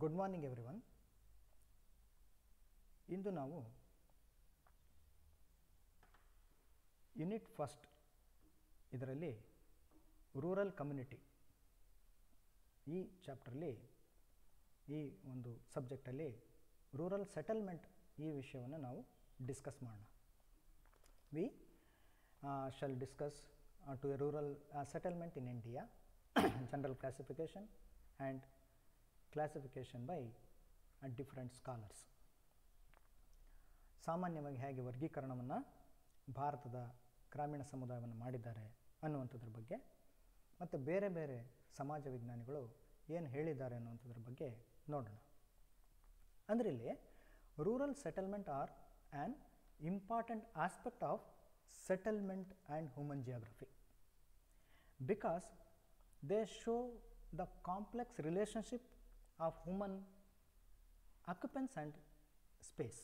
good morning everyone ಇಂದು ನಾವು unit first ಇದರಲ್ಲಿ ರೂರಲ್ ಕಮ್ಯುನಿಟಿ ಈ ಚಾಪ್ಟ್ರಲ್ಲಿ ಈ ಒಂದು ಸಬ್ಜೆಕ್ಟಲ್ಲಿ ರೂರಲ್ ಸೆಟಲ್ಮೆಂಟ್ ಈ ವಿಷಯವನ್ನು ನಾವು ಡಿಸ್ಕಸ್ ಮಾಡೋಣ we shall discuss to a rural settlement in India general classification and classification by different scholars ಸಾಮಾನ್ಯವಾಗಿ ಹೇಗೆ ವರ್ಗೀಕರಣವನ್ನು ಭಾರತದ ಗ್ರಾಮೀಣ ಸಮುದಾಯವನ್ನು ಮಾಡಿದ್ದಾರೆ ಅನ್ನುವಂಥದ್ರ ಬಗ್ಗೆ ಮತ್ತು ಬೇರೆ ಬೇರೆ ಸಮಾಜ ವಿಜ್ಞಾನಿಗಳು ಏನು ಹೇಳಿದ್ದಾರೆ ಅನ್ನುವಂಥದ್ರ ಬಗ್ಗೆ ನೋಡೋಣ ಅಂದರೆ ಇಲ್ಲಿ rural settlement are an important aspect of settlement and human geography because they show the complex relationship of human occupance and space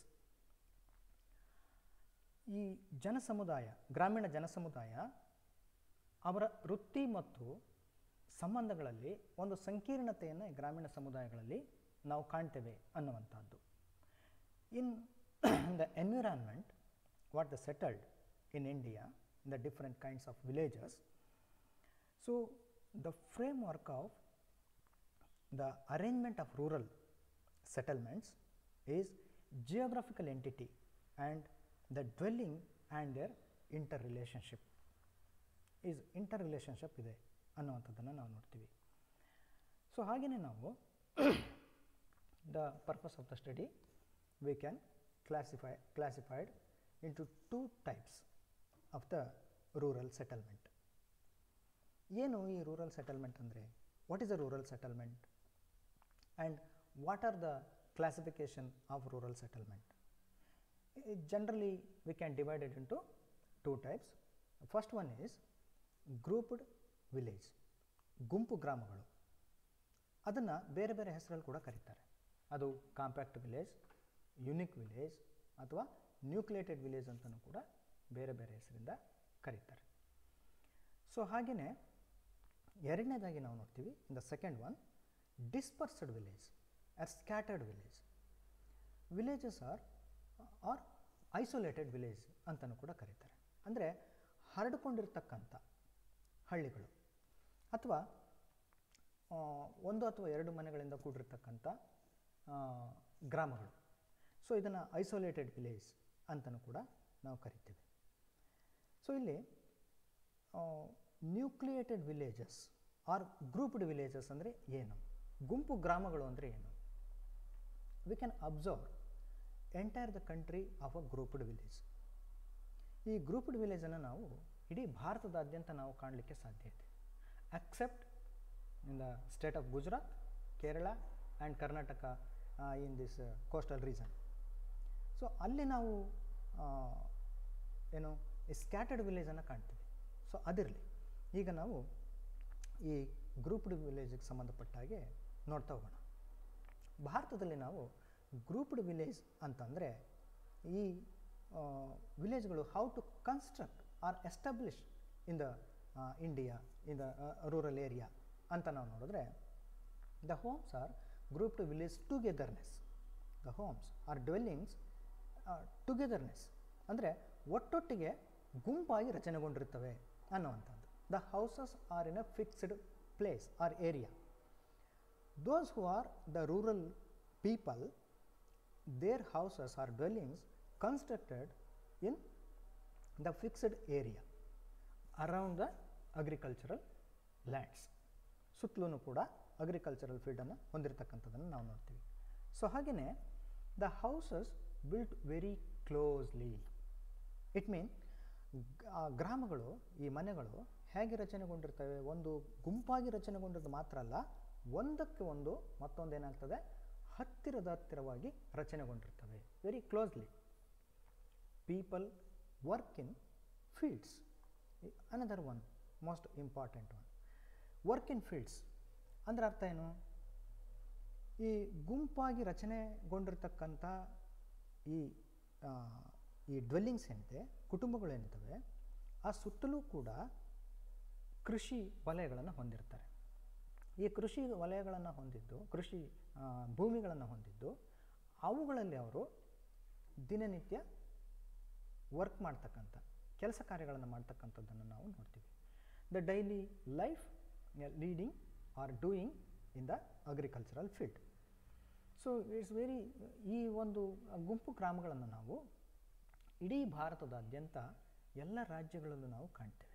ಈ ಜನಸಮುದಾಯ ಗ್ರಾಮೀಣ ಜನಸಮುದಾಯ ಅವರ ವೃತ್ತಿ ಮತ್ತು ಸಂಬಂಧಗಳಲ್ಲಿ ಒಂದು ಸಂಕೀರ್ಣತೆಯನ್ನು ಈ ಗ್ರಾಮೀಣ ಸಮುದಾಯಗಳಲ್ಲಿ ನಾವು ಕಾಣ್ತೇವೆ ಅನ್ನುವಂಥದ್ದು in the environment what the settled in India in the different kinds of villages so the framework of the arrangement of rural settlements is geographical entity and the dwelling and their interrelationship is interrelationship ಇದೆ ಅನ್ನುವಂಥದ್ದನ್ನು ನಾವು ನೋಡ್ತೀವಿ so ಹಾಗೆಯೇ ನಾವು the purpose of the study we can classify classified into two types of the rural settlement ಏನು ಈ rural settlement ಅಂದರೆ what is the rural settlement and what are the classification of rural settlement Uh, generally we can divide it into two types first one is grouped village ಗುಂಪು ಗ್ರಾಮಗಳು ಅದನ್ನು ಬೇರೆ ಬೇರೆ ಹೆಸರಲ್ಲಿ ಕೂಡ ಕರೀತಾರೆ ಅದು ಕಾಂಪ್ಯಾಕ್ಟ್ ವಿಲೇಜ್ ಯುನಿಕ್ ವಿಲೇಜ್ ಅಥವಾ ನ್ಯೂಕ್ಲಿಯೇಟೆಡ್ ವಿಲೇಜ್ ಅಂತಲೂ ಕೂಡ ಬೇರೆ ಬೇರೆ ಹೆಸರಿಂದ ಕರೀತಾರೆ ಸೊ ಹಾಗೆಯೇ ಎರಡನೇದಾಗಿ ನಾವು ನೋಡ್ತೀವಿ in the second one dispersed village or scattered village villages or or isolated village ಅಂತಲೂ ಕೂಡ ಕರೀತಾರೆ ಅಂದರೆ ಹರಡಿಕೊಂಡಿರ್ತಕ್ಕಂಥ ಹಳ್ಳಿಗಳು ಅಥವಾ ಆ, ಒಂದು ಅಥವಾ ಎರಡು ಮನೆಗಳಿಂದ ಕೂಡಿರ್ತಕ್ಕಂಥ ಆ, ಗ್ರಾಮಗಳು ಸೊ ಇದನ್ನು ಐಸೋಲೇಟೆಡ್ ವಿಲೇಜ್ ಅಂತಲೂ ಕೂಡ ನಾವು ಕರಿತೀವಿ ಸೊ ಇಲ್ಲಿ nucleated villages or grouped villages ಅಂದರೆ ಏನು ಗುಂಪು ಗ್ರಾಮಗಳು ಅಂದರೆ ಏನು we can observe entire the country of a grouped village ಈ ಗ್ರೂಪ್ಡ್ ವಿಲೇಜನ್ನು ನಾವು ಇಡೀ ಭಾರತದಾದ್ಯಂತ ನಾವು ಕಾಣಲಿಕ್ಕೆ ಸಾಧ್ಯ ಇದೆ accept in the state of Gujarat Kerala and Karnataka in this coastal reason so ಅಲ್ಲಿ ನಾವು ಆ, ಏನು ಈ ಸ್ಕ್ಯಾಟರ್ಡ್ ವಿಲೇಜನ್ನು ಕಾಣ್ತೀವಿ ಸೊ ಅದಿರಲಿ ಈಗ ನಾವು ಈ ಗ್ರೂಪ್ಡ್ ವಿಲೇಜಿಗೆ ಸಂಬಂಧಪಟ್ಟ ಹಾಗೆ ನೋಡ್ತಾ ಹೋಗೋಣ ಭಾರತದಲ್ಲಿ ನಾವು ಗ್ರೂಪ್ಡ್ ವಿಲೇಜ್ ಅಂತಂದರೆ ಈ ವಿಲೇಜ್ಗಳು how to construct or establish in the India in the rural area ಅಂತ ನಾವು ನೋಡಿದ್ರೆ the homes are grouped village togetherness the homes are dwellings togetherness ಅಂದರೆ ಒಟ್ಟೊಟ್ಟಿಗೆ ಗುಂಪಾಗಿ ರಚನೆಗೊಂಡಿರ್ತವೆ ಅನ್ನುವಂಥದ್ದು the houses are in a fixed place or area those who are the rural people their houses or dwellings constructed in the fixed area around the agricultural lands ಸುತ್ತಲೂ ಕೂಡ agricultural ಫೀಲ್ಡನ್ನು ಹೊಂದಿರತಕ್ಕಂಥದ್ದನ್ನು ನಾವು ನೋಡ್ತೀವಿ so ಹಾಗೆಯೇ the houses built very closely it mean ಆ ಗ್ರಾಮಗಳು ಈ ಮನೆಗಳು ಹೇಗೆ ರಚನೆಗೊಂಡಿರ್ತವೆ ಒಂದು ಗುಂಪಾಗಿ ರಚನೆಗೊಂಡಿದ್ದು ಮಾತ್ರ ಅಲ್ಲ ಒಂದಕ್ಕೆ ಒಂದು ಮತ್ತೊಂದು ಏನಾಗ್ತದೆ ಹತ್ತಿರದ ಹತ್ತಿರವಾಗಿ ರಚನೆಗೊಂಡಿರ್ತವೆ very closely people work in fields another one most important one work in fields ಅಂದರೆ ಅರ್ಥ ಏನು ಈ ಗುಂಪಾಗಿ ರಚನೆಗೊಂಡಿರ್ತಕ್ಕಂಥ ಈ ಆ, ಈ ಡ್ವೆಲ್ಲಿಂಗ್ಸ್ ಏನಿದೆ ಕುಟುಂಬಗಳು ಏನಿದ್ದಾವೆ ಆ ಸುತ್ತಲೂ ಕೂಡ ಕೃಷಿ ವಲಯಗಳನ್ನು ಹೊಂದಿರ್ತಾರೆ ಈ ಕೃಷಿ ವಲಯಗಳನ್ನು ಹೊಂದಿದ್ದು ಕೃಷಿ ಭೂಮಿಗಳನ್ನು ಹೊಂದಿದ್ದು ಅವುಗಳಲ್ಲಿ ಅವರು ದಿನನಿತ್ಯ ವರ್ಕ್ ಮಾಡ್ತಕ್ಕಂಥ ಕೆಲಸ ಕಾರ್ಯಗಳನ್ನು ಮಾಡ್ತಕ್ಕಂಥದ್ದನ್ನು ನಾವು ನೋಡ್ತೀವಿ the daily life leading or doing in the agricultural field so it's very ಈ ಒಂದು ಗುಂಪು ಗ್ರಾಮಗಳನ್ನು ನಾವು ಇಡೀ ಭಾರತದಾದ್ಯಂತ ಎಲ್ಲ ರಾಜ್ಯಗಳಲ್ಲೂ ನಾವು ಕಾಣ್ತೇವೆ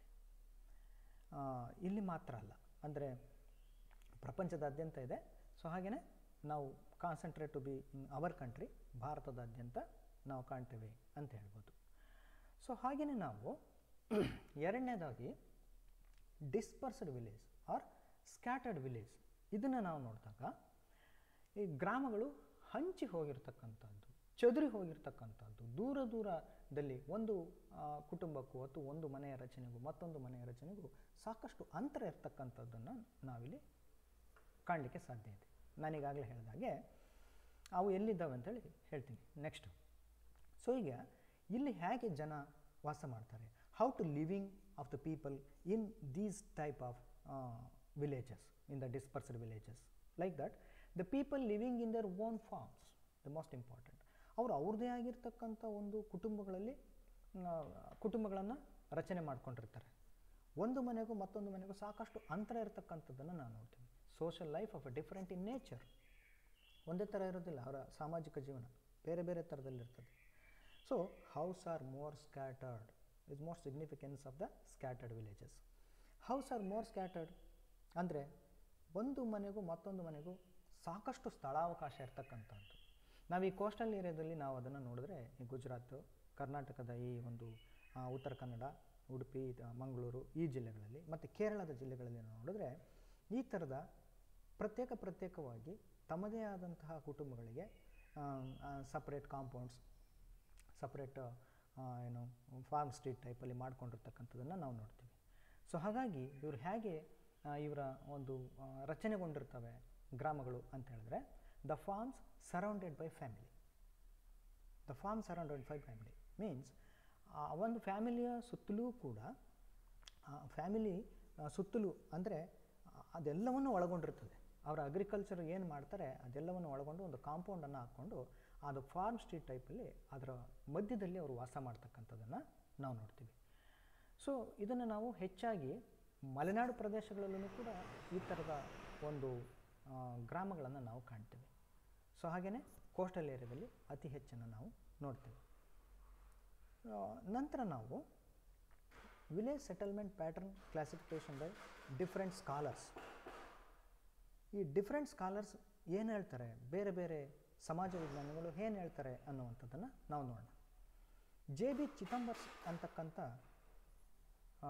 ಆ, ಇಲ್ಲಿ ಮಾತ್ರ ಅಲ್ಲ ಅಂದರೆ ಪ್ರಪಂಚದಾದ್ಯಂತ ಇದೆ ಸೊ ಹಾಗೆಯೇ ನಾವು concentrate to be in our country ಭಾರತದಾದ್ಯಂತ ನಾವು ಕಾಣ್ತೇವೆ ಅಂತ ಹೇಳ್ಬೋದು ಸೊ ಹಾಗೆಯೇ ನಾವು ಎರಡನೇದಾಗಿ dispersed village or scattered village ಇದನ್ನು ನಾವು ನೋಡಿದಾಗ ಈ ಗ್ರಾಮಗಳು ಹಂಚಿ ಹೋಗಿರ್ತಕ್ಕಂಥದ್ದು ಚದುರಿ ಹೋಗಿರ್ತಕ್ಕಂಥದ್ದು ದೂರ ದೂರದಲ್ಲಿ ಒಂದು ಆ, ಕುಟುಂಬಕ್ಕೂ ಅಥವಾ ಒಂದು ಮನೆಯ ರಚನೆಗೂ ಮತ್ತೊಂದು ಮನೆಯ ರಚನೆಗೂ ಸಾಕಷ್ಟು ಅಂತರ ಇರ್ತಕ್ಕಂಥದ್ದನ್ನು ನಾವಿಲ್ಲಿ ಕಾಣಲಿಕ್ಕೆ ಸಾಧ್ಯ ಇದೆ ನಾನೀಗಾಗಲೇ ಹೇಳಿದಾಗೆ ಅವು ಎಲ್ಲಿದ್ದಾವೆ ಅಂತೇಳಿ ಹೇಳ್ತೀನಿ ನೆಕ್ಸ್ಟು ಸೊ ಈಗ ಇಲ್ಲಿ ಹೇಗೆ ಜನ ವಾಸ ಮಾಡ್ತಾರೆ how to living of the people in these type of villages in the dispersed villages like that the people living in their own farms the most important ಅವರು ಅವ್ರದ್ದೇ ಆಗಿರ್ತಕ್ಕಂಥ ಒಂದು ಕುಟುಂಬಗಳಲ್ಲಿ ಕುಟುಂಬಗಳನ್ನು ರಚನೆ ಮಾಡ್ಕೊಂಡಿರ್ತಾರೆ ಒಂದು ಮನೆಗೂ ಮತ್ತೊಂದು ಮನೆಗೂ ಸಾಕಷ್ಟು ಅಂತರ ಇರತಕ್ಕಂಥದ್ದನ್ನು ನಾವು ನೋಡ್ತೀವಿ social life of a different in nature ಒಂದೇ ಥರ ಇರೋದಿಲ್ಲ ಅವರ ಸಾಮಾಜಿಕ ಜೀವನ ಬೇರೆ ಬೇರೆ ಥರದಲ್ಲಿರ್ತದೆ so house are more scattered is more significance of the scattered villages house are more scattered ಅಂದರೆ ಒಂದು ಮನೆಗೂ ಮತ್ತೊಂದು ಮನೆಗೂ ಸಾಕಷ್ಟು ಸ್ಥಳಾವಕಾಶ ಇರ್ತಕ್ಕಂಥದ್ದು ನಾವು ಈ ಕೋಸ್ಟಲ್ ಏರಿಯಾದಲ್ಲಿ ನಾವು ಅದನ್ನು ನೋಡಿದ್ರೆ ಈ ಗುಜರಾತ್ ಕರ್ನಾಟಕದ ಈ ಒಂದು ಆ, ಉತ್ತರ ಕನ್ನಡ ಉಡುಪಿ ದ- ಮಂಗಳೂರು ಈ ಜಿಲ್ಲೆಗಳಲ್ಲಿ ಮತ್ತು ಕೇರಳದ ಜಿಲ್ಲೆಗಳಲ್ಲಿ ನಾವು ನೋಡಿದ್ರೆ ಈ ಥರದ ಪ್ರತ್ಯೇಕ ಪ್ರತ್ಯೇಕವಾಗಿ ತಮ್ಮದೇ ಆದಂತಹ ಕುಟುಂಬಗಳಿಗೆ ಸಪ್ರೇಟ್ ಕಾಂಪೌಂಡ್ಸ್ ಸಪ್ರೇಟ್ ಏನು ಫಾರ್ಮ್ ಸ್ಟ್ರೀಟ್ ಟೈಪಲ್ಲಿ ಮಾಡ್ಕೊಂಡಿರ್ತಕ್ಕಂಥದ್ದನ್ನು ನಾವು ನೋಡ್ತೀವಿ ಸೊ ಹಾಗಾಗಿ ಇವರು ಹೇಗೆ ಆ, ಇವರ ಒಂದು ಆ, ರಚನೆಗೊಂಡಿರ್ತವೆ ಗ್ರಾಮಗಳು ಅಂತ ಹೇಳಿದ್ರೆ the farms surrounded by family the farm surrounded by family means ಆ ಒಂದು ಫ್ಯಾಮಿಲಿಯ ಸುತ್ತಲೂ ಕೂಡ ಆ ಫ್ಯಾಮಿಲಿ ಸುತ್ತಲೂ ಅಂದರೆ ಅದೆಲ್ಲವನ್ನು ಒಳಗೊಂಡಿರ್ತದೆ ಅವರ ಅಗ್ರಿಕಲ್ಚರ್ ಏನು ಮಾಡ್ತಾರೆ ಅದೆಲ್ಲವನ್ನು ಒಳಗೊಂಡು ಒಂದು ಕಾಂಪೌಂಡನ್ನು ಹಾಕ್ಕೊಂಡು ಅದು ಫಾರ್ಮ್ ಸ್ಟ್ರೀಟ್ ಟೈಪಲ್ಲಿ ಅದರ ಮಧ್ಯದಲ್ಲಿ ಅವರು ವಾಸ ಮಾಡ್ತಕ್ಕಂಥದ್ದನ್ನು ನಾವು ನೋಡ್ತೀವಿ ಸೊ ಇದನ್ನು ನಾವು ಹೆಚ್ಚಾಗಿ ಮಲೆನಾಡು ಪ್ರದೇಶಗಳಲ್ಲೂ ಕೂಡ ಈ ಥರದ ಒಂದು ಗ್ರಾಮಗಳನ್ನು ನಾವು ಕಾಣ್ತೇವೆ ಸೊ ಹಾಗೆಯೇ ಕೋಸ್ಟಲ್ ಏರಿಯಾದಲ್ಲಿ ಅತಿ ಹೆಚ್ಚನ್ನು ನಾವು ನೋಡ್ತೇವೆ ಆ, ನಂತರ ನಾವು village settlement pattern classification by different scholars ಈ ಡಿಫ್ರೆಂಟ್ ಸ್ಕಾಲರ್ಸ್ ಏನು ಹೇಳ್ತಾರೆ ಬೇರೆ ಬೇರೆ ಸಮಾಜ ವಿಜ್ಞಾನಿಗಳು ಏನು ಹೇಳ್ತಾರೆ ಅನ್ನುವಂಥದ್ದನ್ನು ನಾವು ನೋಡೋಣ ಜೆ ಬಿ ಚಿದಂಬರ್ಸ್ ಅಂತಕ್ಕಂಥ ಆ,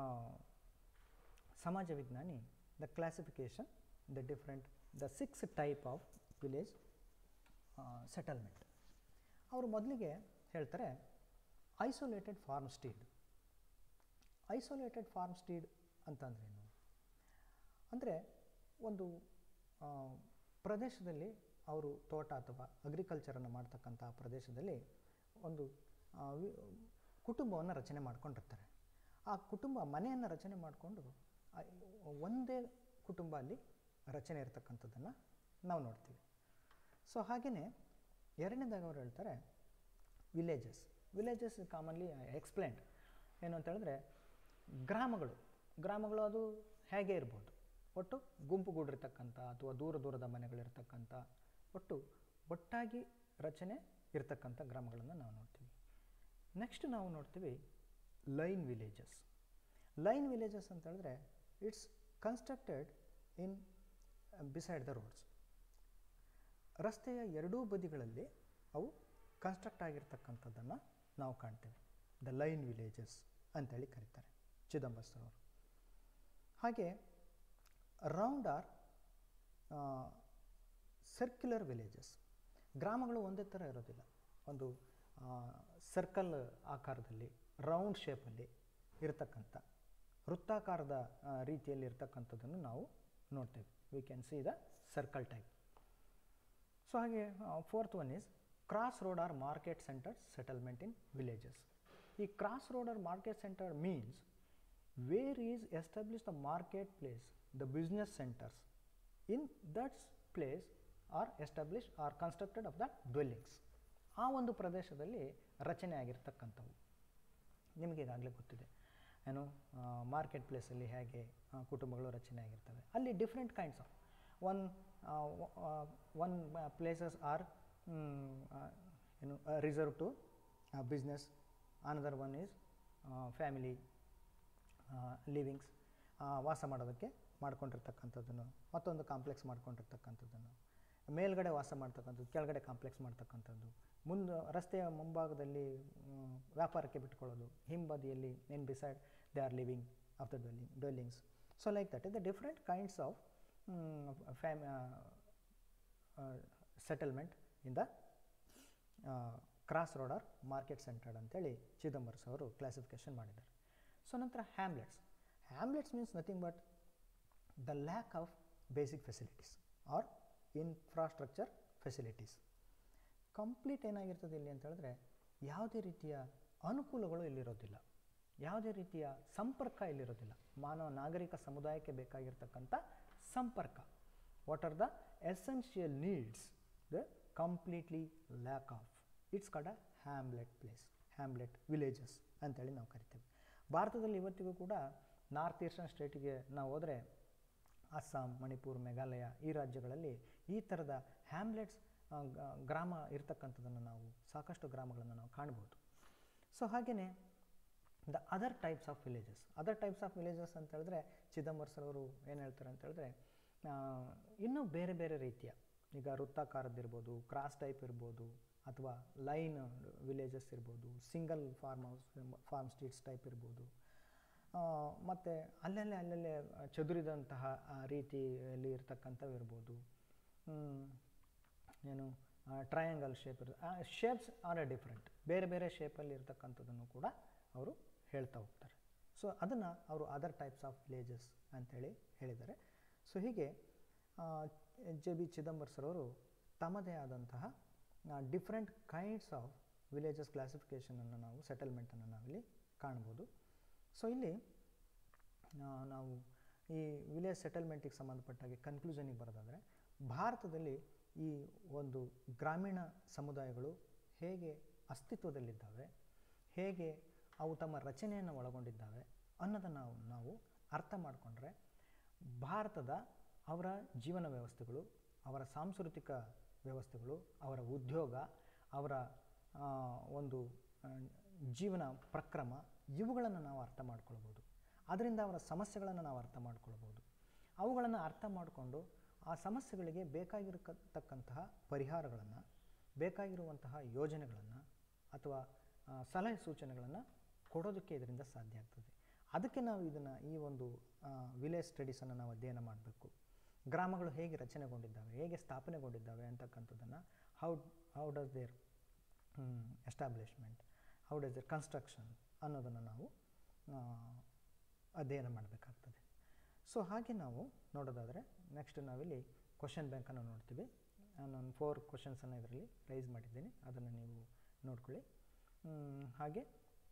ಸಮಾಜ ವಿಜ್ಞಾನಿ the classification the different the six type of village settlement ಅವರು ಮೊದಲಿಗೆ ಹೇಳ್ತಾರೆ isolated farmstead isolated farmstead ಅಂತಂದ್ರೇನು ಅಂದರೆ ಒಂದು ಆ, ಪ್ರದೇಶದಲ್ಲಿ ಅವರು ತೋಟ ಅಥವಾ ಅಗ್ರಿಕಲ್ಚರನ್ನು ಮಾಡ್ತಕ್ಕಂಥ ಪ್ರದೇಶದಲ್ಲಿ ಒಂದು ಆ, ವಿ- ಕುಟುಂಬವನ್ನು ರಚನೆ ಮಾಡ್ಕೊಂಡಿರ್ತಾರೆ ಆ ಕುಟುಂಬ ಮನೆಯನ್ನು ರಚನೆ ಮಾಡಿಕೊಂಡು ಒಂದೇ ಕುಟುಂಬ ಅಲ್ಲಿ ರಚನೆ ಇರತಕ್ಕಂಥದ್ದನ್ನು ನಾವು ನೋಡ್ತೀವಿ ಸೊ ಹಾಗೆಯೇ ಎರಡನೇದಾಗ ಅವ್ರು ಹೇಳ್ತಾರೆ ವಿಲೇಜಸ್ ವಿಲೇಜಸ್ ಕಾಮನ್ಲಿ ಎಕ್ಸ್ಪ್ಲೇನ್ಡ್ ಏನು ಅಂತ ಹೇಳಿದ್ರೆ ಗ್ರಾಮಗಳು ಗ್ರಾಮಗಳು ಅದು ಹೇಗೆ ಇರ್ಬೋದು ಒಟ್ಟು ಗುಂಪುಗೂಡಿರ್ತಕ್ಕಂಥ ಅಥವಾ ದೂರ ದೂರದ ಮನೆಗಳಿರ್ತಕ್ಕಂಥ ಒಟ್ಟು ಒಟ್ಟಾಗಿ ರಚನೆ ಇರ್ತಕ್ಕಂಥ ಗ್ರಾಮಗಳನ್ನು ನಾವು ನೋಡ್ತೀವಿ ನೆಕ್ಸ್ಟ್ ನಾವು ನೋಡ್ತೀವಿ ಲೈನ್ ವಿಲೇಜಸ್ ಲೈನ್ ವಿಲೇಜಸ್ ಅಂತ ಹೇಳಿದ್ರೆ it's constructed in beside the roads ರಸ್ತೆಯ ಎರಡೂ ಬದಿಗಳಲ್ಲಿ ಅವು ಕನ್ಸ್ಟ್ರಕ್ಟ್ ಆಗಿರ್ತಕ್ಕಂಥದ್ದನ್ನು ನಾವು ಕಾಣ್ತೇವೆ ದ ಲೈನ್ ವಿಲೇಜಸ್ ಅಂತೇಳಿ ಕರೀತಾರೆ ಚಿದಂಬರಸ್ ಅವರು ಹಾಗೆ ರೌಂಡ್ ಆರ್ ಸರ್ಕ್ಯುಲರ್ ವಿಲೇಜಸ್ ಗ್ರಾಮಗಳು ಒಂದೇ ಥರ ಇರೋದಿಲ್ಲ ಒಂದು ಸರ್ಕಲ್ ಆಕಾರದಲ್ಲಿ ರೌಂಡ್ ಶೇಪಲ್ಲಿ ಇರತಕ್ಕಂಥ ವೃತ್ತಾಕಾರದ ಆ, ರೀತಿಯಲ್ಲಿ ಇರ್ತಕ್ಕಂಥದ್ದನ್ನು ನಾವು ನೋಡ್ತೇವೆ we can see the circle type so ಹಾಗೆ fourth one is cross road or market centre settlement in villages ಈ cross road or market centre means where is establish the market place the business centres in that place or establish or constructed of the dwellings ಆ ಒಂದು ಪ್ರದೇಶದಲ್ಲಿ ರಚನೆ ಆಗಿರ್ತಕ್ಕಂಥವು ನಿಮಗೆ ಈಗಾಗಲೇ ಗೊತ್ತಿದೆ ಏನು market ಪ್ಲೇಸಲ್ಲಿ ಹೇಗೆ ಆ, ಕುಟುಂಬಗಳು ರಚನೆ ಆಗಿರ್ತವೆ ಅಲ್ಲಿ different kinds of one one places or ಏನು reserve to business another one is family livings ವಾಸ ಮಾಡೋದಕ್ಕೆ ಮಾಡ್ಕೊಂಡಿರ್ತಕ್ಕಂಥದ್ದನ್ನು ಮತ್ತೊಂದು ಕಾಂಪ್ಲೆಕ್ಸ್ ಮಾಡ್ಕೊಂಡಿರ್ತಕ್ಕಂಥದ್ದನ್ನು ಮೇಲ್ಗಡೆ ವಾಸ ಮಾಡ್ತಕ್ಕಂಥದ್ದು ಕೆಳಗಡೆ ಕಾಂಪ್ಲೆಕ್ಸ್ ಮಾಡ್ತಕ್ಕಂಥದ್ದು ಮುಂದೆ ರಸ್ತೆಯ ಮುಂಭಾಗದಲ್ಲಿ ಮ್, ವ್ಯಾಪಾರಕ್ಕೆ ಬಿಟ್ಕೊಳ್ಳೋದು ಹಿಂಬದಿಯಲ್ಲಿ in beside they are living of the dwelling dwellings so like that is the different kinds of fam settlement in the cross road or market centred ಅಂತೇಳಿ ಚಿದಂಬರಸ್ ಅವರು ಕ್ಲಾಸಿಫಿಕೇಶನ್ ಮಾಡಿದ್ದಾರೆ ಸೊ ನಂತರ hamlets hamlets means nothing but the lack of basic facilities or infrastructure facilities complete ಏನಾಗಿರ್ತದೆ ಇಲ್ಲಿ ಅಂತ ಹೇಳಿದ್ರೆ ಯಾವುದೇ ರೀತಿಯ ಅನುಕೂಲಗಳು ಇಲ್ಲಿರೋದಿಲ್ಲ ಯಾವುದೇ ರೀತಿಯ ಸಂಪರ್ಕ ಇಲ್ಲಿರೋದಿಲ್ಲ ಮಾನವ ನಾಗರಿಕ ಸಮುದಾಯಕ್ಕೆ ಬೇಕಾಗಿರ್ತಕ್ಕಂಥ ಸಂಪರ್ಕ what are the essential needs the completely lack of it's called a hamlet place hamlet villages ಅಂತೇಳಿ ನಾವು ಕರಿತೇವೆ ಭಾರತದಲ್ಲಿ ಇವತ್ತಿಗೂ ಕೂಡ ನಾರ್ತ್ ಈಸ್ಟರ್ನ್ ಸ್ಟೇಟಿಗೆ ನಾವು ಹೋದರೆ ಅಸ್ಸಾಂ ಮಣಿಪುರ್ ಮೇಘಾಲಯ ಈ ರಾಜ್ಯಗಳಲ್ಲಿ ಈ ಥರದ ಹ್ಯಾಮ್ಲೆಟ್ಸ್ ಆ, ಗ- ಗ್ರಾಮ ಇರ್ತಕ್ಕಂಥದ್ದನ್ನು ನಾವು ಸಾಕಷ್ಟು ಗ್ರಾಮಗಳನ್ನು ನಾವು ಕಾಣ್ಬೋದು ಸೊ ಹಾಗೆಯೇ the other types of villages other types of villages ಅಂತ ಹೇಳಿದ್ರೆ ಚಿದಂಬರಸ್ ಅವರು ಏನು ಹೇಳ್ತಾರೆ ಅಂತ ಹೇಳಿದ್ರೆ ಆ, ಇನ್ನೂ ಬೇರೆ ಬೇರೆ ರೀತಿಯ ಈಗ ವೃತ್ತಾಕಾರದ್ದಿರ್ಬೋದು ಕ್ರಾಸ್ ಟೈಪ್ ಇರ್ಬೋದು ಅಥವಾ ಲೈನ್ ವಿಲೇಜಸ್ ಇರ್ಬೋದು single farm house farm streets type ಇರ್ಬೋದು ಮತ್ತು ಅಲ್ಲಲ್ಲೇ ಅಲ್ಲಲ್ಲೇ ಚದುರಿದಂತಹ ಆ, ರೀತಿಯಲ್ಲಿ ಇರ್ತಕ್ಕಂಥವು ಇರ್ಬೋದು ಹ್ಮ್, ಏನು ಟ್ರಯಾಂಗಲ್ ಶೇಪ್ ಇರುತ್ತೆ ಆ ಶೇಪ್ಸ್ ಆರ್ ಎ ಡಿಫ್ರೆಂಟ್ ಬೇರೆ ಬೇರೆ ಶೇಪಲ್ಲಿ ಇರ್ತಕ್ಕಂಥದ್ದನ್ನು ಕೂಡ ಅವರು ಹೇಳ್ತಾ ಹೋಗ್ತಾರೆ ಸೊ ಅದನ್ನು ಅವರು ಅದರ್ ಟೈಪ್ಸ್ ಆಫ್ ವಿಲೇಜಸ್ ಅಂತೇಳಿ ಹೇಳಿದ್ದಾರೆ ಸೊ ಹೀಗೆ ಜೆ ಬಿ ಚಿದಂಬರಸರ್ ಅವರು ತಮ್ಮದೇ ಆದಂತಹ ಡಿಫ್ರೆಂಟ್ ಕೈಂಡ್ಸ್ ಆಫ್ ವಿಲೇಜಸ್ ಕ್ಲಾಸಿಫಿಕೇಷನನ್ನು ನಾವು ಸೆಟಲ್ಮೆಂಟನ್ನು ನಾವಿಲ್ಲಿ ಕಾಣ್ಬೋದು ಸೊ ಇಲ್ಲಿ ಆ, ನಾವು ಈ ವಿಲೇಜ್ ಸೆಟಲ್ಮೆಂಟಿಗೆ ಸಂಬಂಧಪಟ್ಟಾಗೆ ಕನ್ಕ್ಲೂಷನಿಗೆ ಬರೋದಾದರೆ ಭಾರತದಲ್ಲಿ ಈ ಒಂದು ಗ್ರಾಮೀಣ ಸಮುದಾಯಗಳು ಹೇಗೆ ಅಸ್ತಿತ್ವದಲ್ಲಿದ್ದಾವೆ ಹೇಗೆ ಅವು ತಮ್ಮ ರಚನೆಯನ್ನು ಒಳಗೊಂಡಿದ್ದಾವೆ ಅನ್ನೋದನ್ನು ನಾವು ನಾವು ಅರ್ಥ ಮಾಡಿಕೊಂಡ್ರೆ ಭಾರತದ ಅವರ ಜೀವನ ವ್ಯವಸ್ಥೆಗಳು ಅವರ ಸಾಂಸ್ಕೃತಿಕ ವ್ಯವಸ್ಥೆಗಳು ಅವರ ಉದ್ಯೋಗ ಅವರ ಆ, ಒಂದು ಆ, ಜೀವನ ಪ್ರಕ್ರಮ ಇವುಗಳನ್ನು ನಾವು ಅರ್ಥ ಮಾಡ್ಕೊಳ್ಬೋದು ಅದರಿಂದ ಅವರ ಸಮಸ್ಯೆಗಳನ್ನು ನಾವು ಅರ್ಥ ಮಾಡ್ಕೊಳ್ಬೋದು ಅವುಗಳನ್ನು ಅರ್ಥ ಮಾಡಿಕೊಂಡು ಆ ಸಮಸ್ಯೆಗಳಿಗೆ ಬೇಕಾಗಿರತಕ್ಕಂತಹ ಪರಿಹಾರಗಳನ್ನು ಬೇಕಾಗಿರುವಂತಹ ಯೋಜನೆಗಳನ್ನು ಅಥವಾ ಆ, ಸಲಹೆ ಸೂಚನೆಗಳನ್ನು ಕೊಡೋದಕ್ಕೆ ಇದರಿಂದ ಸಾಧ್ಯ ಆಗ್ತದೆ ಅದಕ್ಕೆ ನಾವು ಇದನ್ನು ಈ ಒಂದು ವಿಲೇಜ್ ಸ್ಟಡೀಸನ್ನು ನಾವು ಅಧ್ಯಯನ ಮಾಡಬೇಕು ಗ್ರಾಮಗಳು ಹೇಗೆ ರಚನೆಗೊಂಡಿದ್ದಾವೆ ಹೇಗೆ ಸ್ಥಾಪನೆಗೊಂಡಿದ್ದಾವೆ ಅಂತಕ್ಕಂಥದ್ದನ್ನು how how does their establishment how does their construction ಅನ್ನೋದನ್ನು ನಾವು ಆ, ಅಧ್ಯಯನ ಮಾಡಬೇಕಾಗ್ತದೆ ಸೊ ಹಾಗೆ ನಾವು ನೋಡೋದಾದರೆ ನೆಕ್ಸ್ಟ್ ನಾವಿಲ್ಲಿ ಕ್ವಶನ್ ಬ್ಯಾಂಕನ್ನು ನೋಡ್ತೀವಿ ನಾನು ಫೋರ್ ಕ್ವಶನ್ಸನ್ನು ಇದರಲ್ಲಿ ರೈಸ್ ಮಾಡಿದ್ದೀನಿ ಅದನ್ನು ನೀವು ನೋಡ್ಕೊಳ್ಳಿ ಮ್, ಹಾಗೆ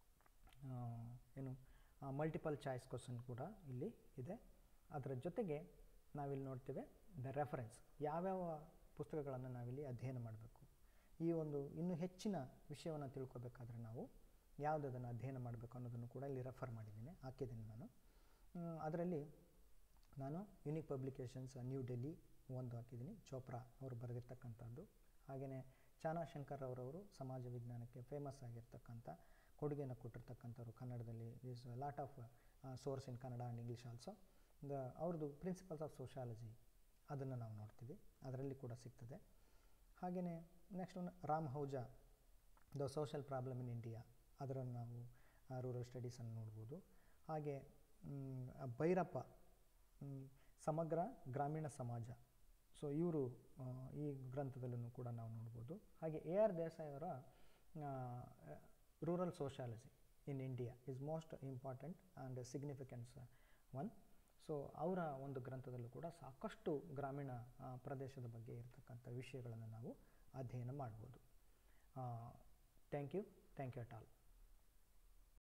ಆ, ಏನು ಮಲ್ಟಿಪಲ್ ಚಾಯ್ಸ್ ಕ್ವಶನ್ ಕೂಡ ಇಲ್ಲಿ ಇದೆ ಅದರ ಜೊತೆಗೆ ನಾವಿಲ್ಲಿ ನೋಡ್ತೇವೆ ದ ರೆಫರೆನ್ಸ್ ಯಾವ್ಯಾವ ಪುಸ್ತಕಗಳನ್ನು ನಾವಿಲ್ಲಿ ಅಧ್ಯಯನ ಮಾಡಬೇಕು ಈ ಒಂದು ಇನ್ನೂ ಹೆಚ್ಚಿನ ವಿಷಯವನ್ನು ತಿಳ್ಕೊಬೇಕಾದ್ರೆ ನಾವು ಯಾವುದನ್ನು ಅಧ್ಯಯನ ಮಾಡಬೇಕು ಅನ್ನೋದನ್ನು ಕೂಡ ಇಲ್ಲಿ ರೆಫರ್ ಮಾಡಿದ್ದೀನಿ ಹಾಕಿದ್ದೀನಿ ನಾನು ಮ್, ಅದರಲ್ಲಿ ನಾನು ಯುನಿಕ್ ಪಬ್ಲಿಕೇಶನ್ಸ್ ನ್ಯೂ ಡೆಲ್ಲಿ ಒಂದು ಹಾಕಿದ್ದೀನಿ ಚೋಪ್ರಾ ಅವರು ಬರೆದಿರ್ತಕ್ಕಂಥದ್ದು ಹಾಗೆಯೇ ಚಾನಾ ಶಂಕರ್ ಅವರವರು ಸಮಾಜ ವಿಜ್ಞಾನಕ್ಕೆ ಫೇಮಸ್ ಆಗಿರ್ತಕ್ಕಂಥ ಕೊಡುಗೆಯನ್ನು ಕೊಟ್ಟಿರ್ತಕ್ಕಂಥವ್ರು ಕನ್ನಡದಲ್ಲಿ is lot of source in Kannada and English also the ಅವ್ರದ್ದು ಪ್ರಿನ್ಸಿಪಲ್ಸ್ ಆಫ್ ಸೋಷಾಲಜಿ ಅದನ್ನು ನಾವು ನೋಡ್ತೀವಿ ಅದರಲ್ಲಿ ಕೂಡ ಸಿಗ್ತದೆ ಹಾಗೆಯೇ ನೆಕ್ಸ್ಟ್ ಒಂದು Ram Ahuja the social problem in India ಅದರಲ್ಲಿ ನಾವು ರೂರಲ್ ಸ್ಟಡೀಸನ್ನು ನೋಡ್ಬೋದು ಹಾಗೆ ಮ್, ಭೈರಪ್ಪ ಮ್, ಸಮಗ್ರ ಗ್ರಾಮೀಣ ಸಮಾಜ ಸೊ ಇವರು ಈ ಗ್ರಂಥದಲ್ಲೂ ಕೂಡ ನಾವು ನೋಡ್ಬೋದು ಹಾಗೆ ಎ ಆರ್ ದೇಸಾಯಿ ಅವರ rural sociology in India is most important and significance one ಸೊ ಅವರ ಒಂದು ಗ್ರಂಥದಲ್ಲೂ ಕೂಡ ಸಾಕಷ್ಟು ಗ್ರಾಮೀಣ ಆ, ಪ್ರದೇಶದ ಬಗ್ಗೆ ಇರತಕ್ಕಂಥ ವಿಷಯಗಳನ್ನು ನಾವು ಅಧ್ಯಯನ ಮಾಡ್ಬೋದು thank you thank you at all